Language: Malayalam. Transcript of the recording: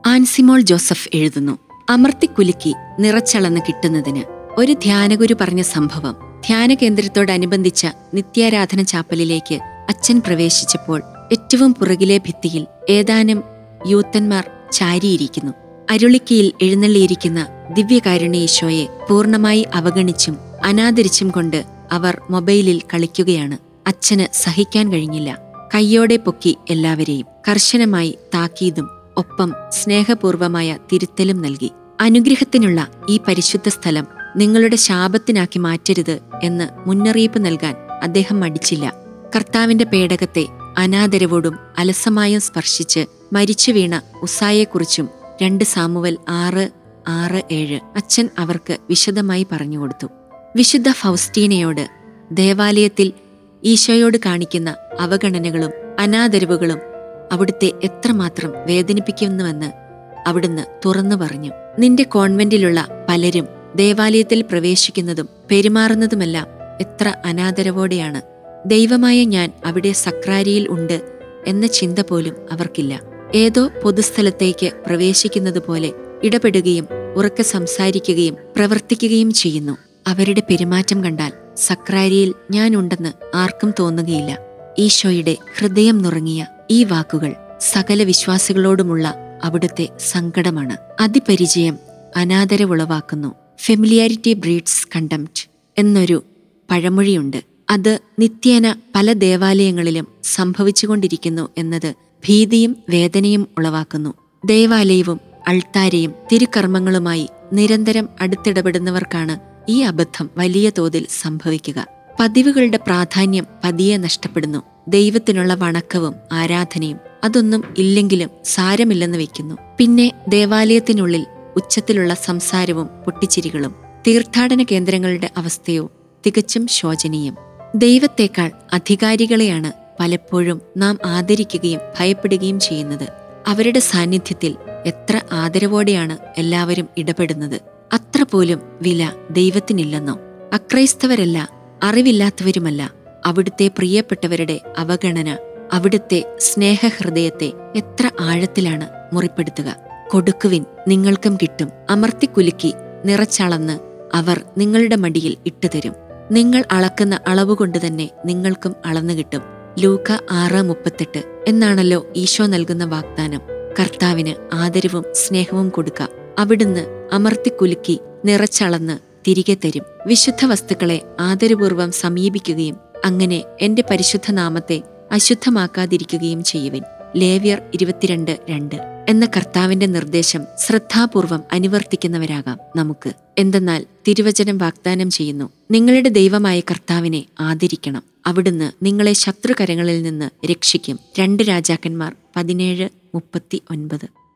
ആൻസിമോൾ ജോസഫ് എഴുതുന്നു അമർത്തിക്കുലുക്കി നിറച്ചളന്ന് കിട്ടുന്നതിന് ഒരു ധ്യാനഗുരു പറഞ്ഞ സംഭവം ധ്യാന കേന്ദ്രത്തോടനുബന്ധിച്ച നിത്യാരാധന ചാപ്പലിലേക്ക് അച്ഛൻ പ്രവേശിച്ചപ്പോൾ ഏറ്റവും പുറകിലെ ഭിത്തിയിൽ ഏതാനും യൂത്തന്മാർ ചാരിയിരിക്കുന്നു അരുളിക്കയിൽ എഴുന്നള്ളിയിരിക്കുന്ന ദിവ്യകാരുണ്യ ഈശോയെ പൂർണ്ണമായി അവഗണിച്ചും അനാദരിച്ചും കൊണ്ട് അവർ മൊബൈലിൽ കളിക്കുകയാണ് അച്ഛന് സഹിക്കാൻ കഴിഞ്ഞില്ല കയ്യോടെ പൊക്കി എല്ലാവരെയും കർശനമായി താക്കീതും ഒപ്പം സ്നേഹപൂർവമായ തിരുത്തലും നൽകി അനുഗ്രഹത്തിനുള്ള ഈ പരിശുദ്ധ സ്ഥലം നിങ്ങളുടെ ശാപത്തിനാക്കി മാറ്റരുത് എന്ന് മുന്നറിയിപ്പ് നൽകാൻ അദ്ദേഹം മടിച്ചില്ല കർത്താവിന്റെ പേടകത്തെ അനാദരവോടും അലസമായും സ്പർശിച്ച് മരിച്ചു വീണ ഉസായെക്കുറിച്ചും രണ്ട് സാമുവൽ ആറ് ആറ് ഏഴ് അച്ഛൻ അവർക്ക് വിശദമായി പറഞ്ഞുകൊടുത്തു വിശുദ്ധ ഫൗസ്റ്റീനയോട് ദേവാലയത്തിൽ ഈശോയോട് കാണിക്കുന്ന അവഗണനകളും അനാദരവുകളും അവിടുത്തെ എത്രമാത്രം വേദനിപ്പിക്കുന്നുവെന്ന് അവിടുന്ന് തുറന്നു പറഞ്ഞു നിന്റെ കോൺവെന്റിലുള്ള പലരും ദേവാലയത്തിൽ പ്രവേശിക്കുന്നതും പെരുമാറുന്നതുമെല്ലാം എത്ര അനാദരവോടെയാണ് ദൈവമായ ഞാൻ അവിടെ സക്രാരിയിൽ ഉണ്ട് എന്ന ചിന്ത പോലും അവർക്കില്ല ഏതോ പൊതുസ്ഥലത്തേക്ക് പ്രവേശിക്കുന്നത് പോലെ ഇടപെടുകയും ഉറക്കെ സംസാരിക്കുകയും പ്രവർത്തിക്കുകയും ചെയ്യുന്നു അവരുടെ പെരുമാറ്റം കണ്ടാൽ സക്രാരിയിൽ ഞാനുണ്ടെന്ന് ആർക്കും തോന്നുകയില്ല ഈശോയുടെ ഹൃദയം നുറങ്ങിയ ഈ വാക്കുകൾ സകല വിശ്വാസികളോടുമുള്ള അവിടുത്തെ സങ്കടമാണ് അതിപരിചയം അനാദരവുളവാക്കുന്നു ഫെമിലിയാരിറ്റി ബ്രീഡ്സ് കണ്ടംപ്റ്റ് എന്നൊരു പഴമൊഴിയുണ്ട് അത് നിത്യേന പല ദേവാലയങ്ങളിലും സംഭവിച്ചുകൊണ്ടിരിക്കുന്നു എന്നത് ഭീതിയും വേദനയും ഉളവാക്കുന്നു ദേവാലയവും അൾത്താരയും തിരുക്കർമ്മങ്ങളുമായി നിരന്തരം അടുത്തിടപെടുന്നവർക്കാണ് ഈ അബദ്ധം വലിയ തോതിൽ സംഭവിക്കുക പതിവുകളുടെ പ്രാധാന്യം പതിയെ നഷ്ടപ്പെടുന്നു ദൈവത്തിനുള്ള വണക്കവും ആരാധനയും അതൊന്നും ഇല്ലെങ്കിലും സാരമില്ലെന്ന് വെക്കുന്നു പിന്നെ ദേവാലയത്തിനുള്ളിൽ ഉച്ചത്തിലുള്ള സംസാരവും പൊട്ടിച്ചിരികളും തീർത്ഥാടന കേന്ദ്രങ്ങളുടെ അവസ്ഥയോ തികച്ചും ശോചനീയം ദൈവത്തെക്കാൾ അധികാരികളെയാണ് പലപ്പോഴും നാം ആദരിക്കുകയും ഭയപ്പെടുകയും ചെയ്യുന്നത് അവരുടെ സാന്നിധ്യത്തിൽ എത്ര ആദരവോടെയാണ് എല്ലാവരും ഇടപെടുന്നത് അത്ര പോലും വില ദൈവത്തിനില്ലെന്നോ അക്രൈസ്തവരല്ല അറിവില്ലാത്തവരുമല്ല അവിടുത്തെ പ്രിയപ്പെട്ടവരുടെ അവഗണന അവിടുത്തെ സ്നേഹഹൃദയത്തെ എത്ര ആഴത്തിലാണ് മുറിപ്പെടുത്തുക കൊടുക്കുവിൻ നിങ്ങൾക്കും കിട്ടും അമർത്തിക്കുലുക്കി നിറച്ചളന്ന് അവർ നിങ്ങളുടെ മടിയിൽ ഇട്ടുതരും നിങ്ങൾ അളക്കുന്ന അളവുകൊണ്ട് തന്നെ നിങ്ങൾക്കും അളന്നു കിട്ടും ലൂക്ക ആറ് മുപ്പത്തെട്ട് എന്നാണല്ലോ ഈശോ നൽകുന്ന വാഗ്ദാനം കർത്താവിന് ആദരവും സ്നേഹവും കൊടുക്കാം അവിടുന്ന് അമർത്തിക്കുലുക്കി നിറച്ചളന്ന് തിരികെ തരും വിശുദ്ധ വസ്തുക്കളെ ആദരപൂർവം സമീപിക്കുകയും അങ്ങനെ എന്റെ പരിശുദ്ധ നാമത്തെ അശുദ്ധമാക്കാതിരിക്കുകയും ചെയ്യുവിൻ ലേവ്യർ ഇരുപത്തിരണ്ട് രണ്ട് എന്ന കർത്താവിന്റെ നിർദ്ദേശം ശ്രദ്ധാപൂർവം അനുവർത്തിക്കുന്നവരാകാം നമുക്ക് എന്തെന്നാൽ തിരുവചനം വാഗ്ദാനം ചെയ്യുന്നു നിങ്ങളുടെ ദൈവമായ കർത്താവിനെ ആദരിക്കണം അവിടുന്ന് നിങ്ങളെ ശത്രുകരങ്ങളിൽ നിന്ന് രക്ഷിക്കും രണ്ട് രാജാക്കന്മാർ പതിനേഴ് മുപ്പത്തി ഒൻപത്